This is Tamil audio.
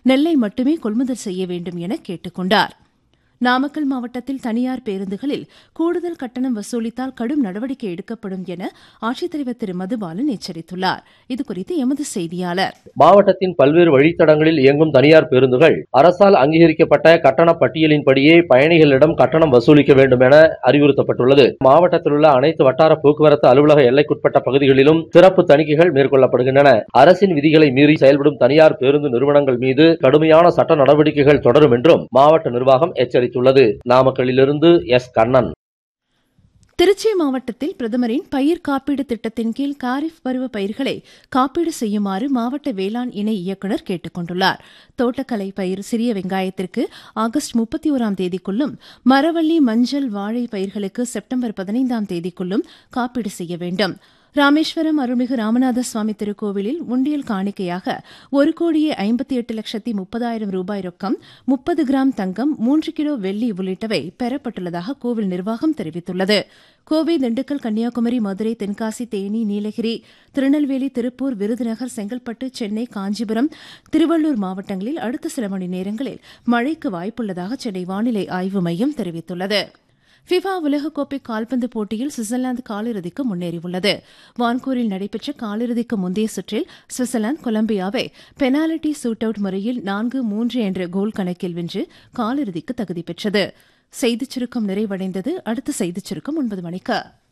நெல்லை மட்டுமே கொள்முதல் செய்ய வேண்டும் என கேட்டுக் கொண்டார் நாமக்கல் மாவட்டத்தில் தனியார் பேருந்துகளில் கூடுதல் கட்டணம் வசூலித்தால் கடும் நடவடிக்கை எடுக்கப்படும் என ஆட்சித்தலைவர் திரு மதுபாலன் எச்சரித்துள்ளார் இதுகுறித்து எமது செய்தியாளர் மாவட்டத்தின் பல்வேறு வழித்தடங்களில் இயங்கும் தனியார் பேருந்துகள் அரசால் அங்கீகரிக்கப்பட்ட கட்டண பட்டியலின்படியே பயணிகளிடம் கட்டணம் வசூலிக்க வேண்டும் என அறிவுறுத்தப்பட்டுள்ளது மாவட்டத்தில் உள்ள அனைத்து வட்டார போக்குவரத்து அலுவலக எல்லைக்குட்பட்ட பகுதிகளிலும் சிறப்பு தணிக்கைகள் மேற்கொள்ளப்படுகின்றன அரசின் விதிகளை மீறி செயல்படும் தனியார் பேருந்து நிறுவனங்கள் மீது கடுமையான சட்ட நடவடிக்கைகள் தொடரும் என்றும் மாவட்ட நிர்வாகம் எச்சரித்துள்ளது நாமக்கல்லிலிருந்து எஸ் கண்ணன் திருச்சி மாவட்டத்தில் பிரதமரின் பயிர் காப்பீடு திட்டத்தின் கீழ் காரிஃப் பருவ பயிர்களை காப்பீடு செய்யுமாறு மாவட்ட வேளாண் இணை இயக்குநர் கேட்டுக் கொண்டுள்ளார் தோட்டக்கலை பயிர் சிறிய வெங்காயத்திற்கு ஆகஸ்ட் முப்பத்தி ஓராம் தேதிக்குள்ளும் மரவள்ளி மஞ்சள் வாழை பயிர்களுக்கு செப்டம்பர் பதினைந்தாம் தேதிக்குள்ளும் காப்பீடு செய்ய வேண்டும் ராமேஸ்வரம் அருள்மிகு ராமநாத சுவாமி திருக்கோவிலில் உண்டியல் காணிக்கையாக ஒரு கோடியே ஐம்பத்தி எட்டு லட்சத்தி முப்பதாயிரம் ரூபாய் ரொக்கம் முப்பது கிராம் தங்கம் மூன்று கிலோ வெள்ளி உள்ளிட்டவை பெறப்பட்டுள்ளதாக கோவில் நிர்வாகம் தெரிவித்துள்ளது கோவை திண்டுக்கல் கன்னியாகுமரி மதுரை தென்காசி தேனி நீலகிரி திருநெல்வேலி திருப்பூர் விருதுநகர் செங்கல்பட்டு சென்னை காஞ்சிபுரம் திருவள்ளூர் மாவட்டங்களில் அடுத்த சில மணி நேரங்களில் மழைக்கு வாய்ப்புள்ளதாக சென்னை வானிலை ஆய்வு மையம் தெரிவித்துள்ளது ஃபிஃபா உலகக்கோப்பை கால்பந்து போட்டியில் சுவிட்சர்லாந்து காலிறுதிக்கு முன்னேறியுள்ளது வான்கூரில் நடைபெற்ற காலிறுதிக்கு முந்தைய சுற்றில் சுவிட்சர்லாந்து கொலம்பியாவை பெனால்டி சூட் அவுட் முறையில் நான்கு மூன்று என்ற கோல் கணக்கில் வென்று காலிறுதிக்கு தகுதி பெற்றது செய்திச் சுருக்கம் நிறைவடைந்தது அடுத்த செய்திச் சுருக்கம் ஒன்பது மணிக்கு